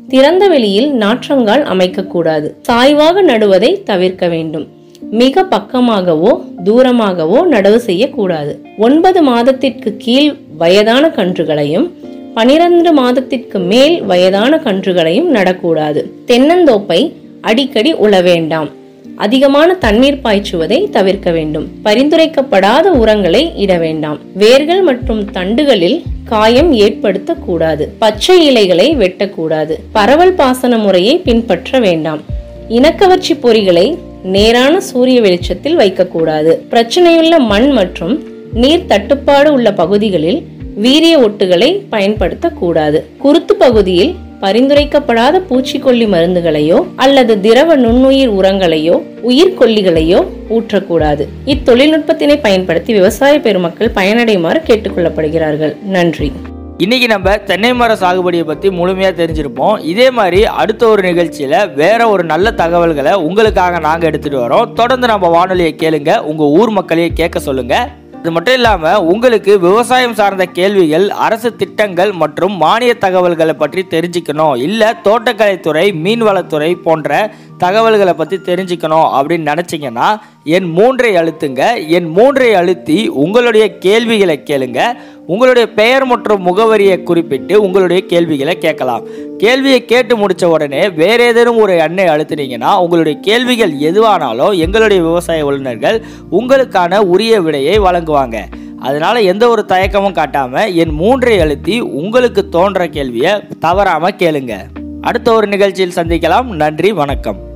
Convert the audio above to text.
திறந்த வெளியில் நாற்றங்கால் அமைக்கக்கூடாது சாய்வாக நடுவதை தவிர்க்க வேண்டும் மிக பக்கமாகவோ தூரமாகவோ நடவு செய்யக்கூடாது ஒன்பது மாதத்திற்கு கீழ் வயதான கன்றுகளையும் பனிரெண்டு மாதத்திற்கு மேல் வயதான கன்றுகளையும் நடக்கூடாது தென்னந்தோப்பை அடிக்கடி உழ வேண்டாம் அதிகமான தண்ணீர் பாய்ச்சுவதை தவிர்க்க வேண்டும் பரிந்துரைக்கப்படாத உரங்களை இட வேண்டாம் வேர்கள் மற்றும் தண்டுகளில் காயம் ஏற்படுத்தக்கூடாது பச்சை இலைகளை வெட்டக்கூடாது பரவல் பாசன முறையை பின்பற்ற வேண்டாம் இனக்கவர்ச்சி பொறிகளை நேரான சூரிய வெளிச்சத்தில் வைக்கக்கூடாது பிரச்சனையுள்ள மண் மற்றும் நீர் தட்டுப்பாடு உள்ள பகுதிகளில் வீரிய ஒட்டுகளை பயன்படுத்தக்கூடாது குருத்து பகுதியில் பரிந்துரைக்கப்படாத பூச்சிக்கொல்லி மருந்துகளையோ அல்லது திரவ நுண்ணுயிர் உரங்களையோ உயிர்கொல்லிகளையோ ஊற்றக்கூடாது இத்தொழில்நுட்பத்தினை பயன்படுத்தி விவசாய பெருமக்கள் பயனடையுமாறு கேட்டுக்கொள்ளப்படுகிறார்கள் நன்றி இன்னைக்கு நம்ம தென்னை மர சாகுபடியை பற்றி முழுமையாக தெரிஞ்சிருப்போம் இதே மாதிரி அடுத்த ஒரு நிகழ்ச்சியில் வேற ஒரு நல்ல தகவல்களை உங்களுக்காக நாங்கள் எடுத்துகிட்டு வரோம் தொடர்ந்து நம்ம வானொலியை கேளுங்க உங்கள் ஊர் மக்களையே கேட்க சொல்லுங்க இது மட்டும் இல்லாமல் உங்களுக்கு விவசாயம் சார்ந்த கேள்விகள் அரசு திட்டங்கள் மற்றும் மானிய தகவல்களை பற்றி தெரிஞ்சுக்கணும் இல்லை தோட்டக்கலைத்துறை மீன்வளத்துறை போன்ற தகவல்களை பற்றி தெரிஞ்சுக்கணும் அப்படின்னு நினச்சிங்கன்னா என் மூன்றை அழுத்துங்க என் மூன்றை அழுத்தி உங்களுடைய கேள்விகளை கேளுங்க உங்களுடைய பெயர் மற்றும் முகவரியை குறிப்பிட்டு உங்களுடைய கேள்விகளை கேட்கலாம் கேள்வியை கேட்டு முடிச்ச உடனே வேற ஏதேனும் ஒரு எண்ணை அழுத்துனீங்கன்னா உங்களுடைய கேள்விகள் எதுவானாலும் எங்களுடைய விவசாய வல்லுநர்கள் உங்களுக்கான உரிய விடையை வழங்குவாங்க அதனால எந்த ஒரு தயக்கமும் காட்டாம என் மூன்றை அழுத்தி உங்களுக்கு தோன்ற கேள்வியை தவறாம கேளுங்க அடுத்த ஒரு நிகழ்ச்சியில் சந்திக்கலாம் நன்றி வணக்கம்